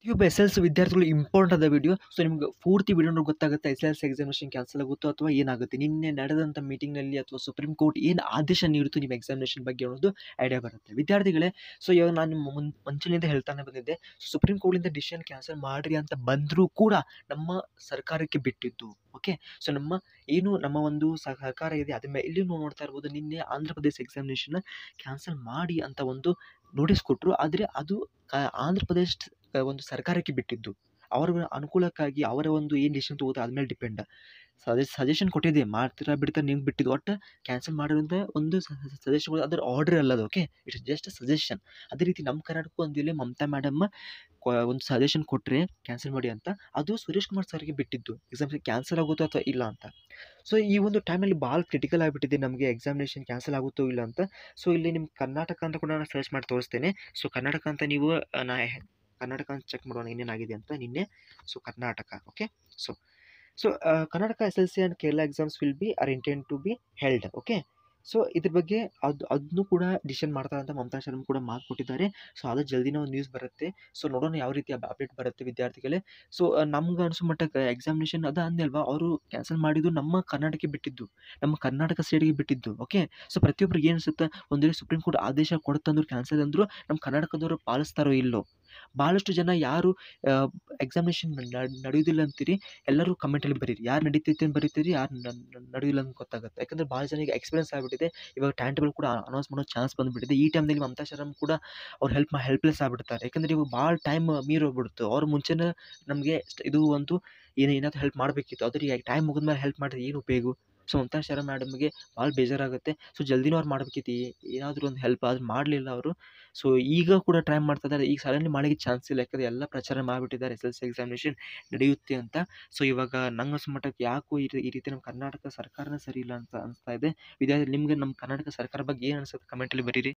ಪ್ರತಿಯೊಬ್ಬ S L C ವಿದ್ಯಾರ್ಥಿಗಳು important ಆದ ವಿಡಿಯೋ ಸೊ ನಿಮ್ಗೆ ಪೂರ್ತಿ ವಿಡಿಯೋ ನೋಡಿ ಗೊತ್ತಾಗುತ್ತೆ S L C examination cancel ಆಗುತ್ತೋ ಅಥವಾ ಏನಾಗುತ್ತೆ ನಿನ್ನೆ ನಡೆದಂಥ ಮೀಟಿಂಗ್ನಲ್ಲಿ ಅಥವಾ ಸುಪ್ರೀಂ ಕೋರ್ಟ್ ಏನು ಆದೇಶ ನೀಡಿತು ನಿಮ್ಮ ಎಕ್ಸಾಮಿನೇಷನ್ ಬಗ್ಗೆ ಅನ್ನೋದು ಐಡಿಯಾ ಬರುತ್ತೆ ವಿದ್ಯಾರ್ಥಿಗಳೇ ಸೊ ಇವಾಗ ನಾನು ನಿಮ್ಮ ಮುನ್ ಮುಂಚೆಯಿಂದ ಹೇಳ್ತಾನೆ ಬಂದಿದ್ದೆ ಸುಪ್ರೀಂ ಕೋರ್ಟಿಂದ ಡಿಸಿಷನ್ ಕ್ಯಾನ್ಸಲ್ ಮಾಡಿರಿ ಅಂತ ಬಂದರೂ ಕೂಡ ನಮ್ಮ ಸರ್ಕಾರಕ್ಕೆ ಬಿಟ್ಟಿದ್ದು ಓಕೆ ಸೊ ನಮ್ಮ ಏನು ನಮ್ಮ ಒಂದು ಸರ್ಕಾರ ಇದೆ ಅದ್ರ ಮೇಲೆ ಇಲ್ಲಿ ನೀವು ನೋಡ್ತಾ ಇರ್ಬೋದು ನಿನ್ನೆ ಆಂಧ್ರ ಪ್ರದೇಶ ಎಕ್ಸಾಮಿನೇಷನ್ ಕ್ಯಾನ್ಸಲ್ ಮಾಡಿ ಅಂತ ಒಂದು ನೋಟಿಸ್ ಕೊಟ್ಟರು ಆದರೆ ಅದು ಕ- ಆಂಧ್ರ ಪ್ರದೇಶ ಒಂದು ಸರ್ಕಾರಕ್ಕೆ ಬಿಟ್ಟಿದ್ದು ಅವರ ಅನುಕೂಲಕ್ಕಾಗಿ ಅವರ ಒಂದು ಏನು ಡಿಸಿಷನ್ ತಗೋತಾರೆ ಅದ್ರ ಮೇಲೆ ಡಿಪೆಂಡ್ ಸಜೆಸ್ ಸಜೆಷನ್ ಕೊಟ್ಟಿದೆ ಮಾಡ್ತೀರಾ ಬಿಡ್ತೀರಾ ನಿಮ್ಗೆ ಬಿಟ್ಟಿದ್ದು ಒಟ್ಟು ಕ್ಯಾನ್ಸಲ್ ಮಾಡಿರೋಂಥ ಒಂದು ಸಜೆಷನ್ ಅದರ ಆರ್ಡರ್ ಅಲ್ಲ ಅದು ಓಕೆ ಇಟ್ಸ್ ಜಸ್ಟ್ ಸಜೆಷನ್ ಅದೇ ರೀತಿ ನಮ್ಮ ಕರ್ನಾಟಕ ಒಂದು ಇಲ್ಲಿ ಮಮತಾ ಮೇಡಮ್ ಒಂದು ಸಜೆಷನ್ ಕೊಟ್ಟರೆ ಕ್ಯಾನ್ಸಲ್ ಮಾಡಿ ಅಂತ ಅದು ಸುರೇಶ್ ಕುಮಾರ್ ಸರ್ಗೆ ಬಿಟ್ಟಿದ್ದು ಎಕ್ಸಾಮ್ ಕ್ಯಾನ್ಸಲ್ ಆಗುತ್ತೋ ಅಥವಾ ಇಲ್ಲ ಅಂತ ಸೊ ಈ ಒಂದು ಟೈಮಲ್ಲಿ ಭಾಳ ಕ್ರಿಟಿಕಲ್ ಆಗಿಬಿಟ್ಟಿದೆ ನಮಗೆ ಎಕ್ಸಾಮಿನೇಷನ್ ಕ್ಯಾನ್ಸಲ್ ಆಗುತ್ತೋ ಇಲ್ಲ ಅಂತ ಸೊ ಇಲ್ಲಿ ನಿಮ್ಮ ಕರ್ನಾಟಕ ಅಂತ ಕೂಡ ನಾನು ಸರ್ಚ್ ಮಾಡಿ ತೋರಿಸ್ತೇನೆ ಸೊ ಕರ್ನಾಟಕ ಅಂತ ನೀವು ಆ, ನಾ ಹೆ- ಕರ್ನಾಟಕ ಅಂತ ಚೆಕ್ ಮಾಡೋಣ ಏನೇನಾಗಿದೆ ಅಂತ ನಿನ್ನೆ so Karnataka okay so so Karnataka S L C and Kerala exams will be are intent to be held okay so ಇದ್ರ ಬಗ್ಗೆ ಅದು ಅದನ್ನು ಕೂಡ ಡಿಸಿಷನ್ ಮಾಡ್ತಾರೆ ಅಂತ ಮಮತಾ ಶರ್ಮ ಕೂಡ ಮಾತು ಕೊಟ್ಟಿದ್ದಾರೆ ಸೊ ಅದು ಜಲ್ದಿನೇ ಒಂದು ನ್ಯೂಸ್ ಬರುತ್ತೆ ಸೊ ನೋಡೋಣ ಯಾವ ರೀತಿ ಅಪ್ಡೇಟ್ ಬರುತ್ತೆ ವಿದ್ಯಾರ್ಥಿಗಳೇ ಸೊ ನಮ್ಗೆ ಅನಿಸೋ ಮಟ್ಟಕ್ಕೆ ಎಕ್ಸಾಮಿನೇಷನ್ ಅದ ಅಂದಲ್ವಾ ಅವರು ಕ್ಯಾನ್ಸಲ್ ಮಾಡಿದ್ದು ನಮ್ಮ ಕರ್ನಾಟಕಕ್ಕೆ ಬಿಟ್ಟಿದ್ದು ನಮ್ಮ ಕರ್ನಾಟಕ ಸ್ಟೇಟ್ಗೆ ಬಿಟ್ಟಿದ್ದು ಓಕೆ ಸೊ ಪ್ರತಿಯೊಬ್ಬರಿಗೆ ಏನು ಅನಿಸುತ್ತೆ ಒಂದು ವೇಳೆ ಸುಪ್ರೀಂ ಕೋರ್ಟ್ ಆದೇಶ ಕೊಡುತ್ತಂದ್ರು ಕ್ಯಾನ್ಸಲ್ ಅಂದರು ನಮ್ಮ ಕರ್ನಾಟಕದವರು ಪಾಲಿಸ್ತಾರೋ ಇಲ್ಲೋ ಭಾಳಷ್ಟು ಜನ ಯಾರು ಎಕ್ಸಾಮಿನೇಷನ್ ನಡೆಯೋದಿಲ್ಲ ಅಂತೀರಿ ಎಲ್ಲರೂ ಕಮೆಂಟಲ್ಲಿ ಬರೀರಿ ಯಾರು ನಡೀತೈತೆ ಅಂತ ಬರೀತೀರಿ ಯಾರು ನಡೆಯೋದಿಲ್ಲ ಅಂತ ಗೊತ್ತಾಗುತ್ತೆ ಯಾಕಂದರೆ ಭಾಳ ಜನಕ್ಕೆ ಎಕ್ಸ್ಪೀರಿಯನ್ಸ್ ಆಗಿಬಿಟ್ಟಿದೆ ಇವಾಗ ಟೈಮ್ ಟೇಬಲ್ ಕೂಡ ಅನೌನ್ಸ್ ಮಾಡೋ ಚಾನ್ಸ್ ಬಂದುಬಿಟ್ಟಿದೆ ಈ ಟೈಮ್ನಲ್ಲಿ ಮಮತಾ ಶರಮ್ ಕೂಡ ಅವ್ರು ಹೆಲ್ಪ್ ಮಾ ಹೆಲ್ಪ್ಲೆಸ್ ಆಗಿಬಿಡ್ತಾರೆ ಯಾಕಂದರೆ ಇವಾಗ ಭಾಳ ಟೈಮ್ ಮೀರಿ ಹೋಗ್ಬಿಡ್ತು ಅವ್ರು ಮುಂಚೆನೇ ನಮಗೆ ಇದು ಒಂದು ಏನು ಏನಾದರೂ ಹೆಲ್ಪ್ ಮಾಡಬೇಕಿತ್ತು ಅದ್ರ ಈಗ ಟೈಮ್ ಮುಗಿದ್ಮೇಲೆ ಹೆಲ್ಪ್ ಮಾಡಿದ್ರೆ ಏನು ಉಪಯೋಗ ಸೊ ಮಮತಾ ಶರಮ್ ಮೇಡಮ್ಗೆ ಭಾಳ ಬೇಜಾರಾಗುತ್ತೆ ಸೊ ಜಲ್ದಿನೂ ಅವ್ರು ಮಾಡಬೇಕಿತ್ತು ಏನಾದರೂ ಒಂದು ಹೆಲ್ಪ್ ಆದ್ರೆ ಮಾಡಲಿಲ್ಲ ಅವರು ಸೊ ಈಗ ಕೂಡ ಟ್ರೈ ಮಾಡ್ತಾ ಇದ್ದಾರೆ ಈಗ ಸಡನ್ಲಿ ಮಾಡೋಕ್ಕೆ ಚಾನ್ಸ್ ಇಲ್ಲ ಯಾಕಂದರೆ ಎಲ್ಲ ಪ್ರಚಾರ ಮಾಡಿಬಿಟ್ಟಿದ್ದಾರೆ ಎಸ್ ಎಲ್ ಸಿ ಎಕ್ಸಾಮಿನೇಷನ್ ನಡೆಯುತ್ತೆ ಅಂತ ಸೊ ಇವಾಗ ನಂಗೆ ಅನ್ಸೋ ಮಟ್ಟಕ್ಕೆ ಯಾಕೋ ಈ ರೀ- ಈ ರೀತಿ ನಮ್ಮ ಕರ್ನಾಟಕ ಸರ್ಕಾರನೇ ಸರಿ ಇಲ್ಲ ಅಂತ ಅನಿಸ್ತಾ ಇದೆ ವಿದ್ಯಾರ್ಥಿ ನಿಮಗೆ ನಮ್ಮ ಕರ್ನಾಟಕ ಸರ್ಕಾರ ಬಗ್ಗೆ ಏನು ಅನ್ಸುತ್ತೆ ಕಮೆಂಟಲ್ಲಿ ಬರೀರಿ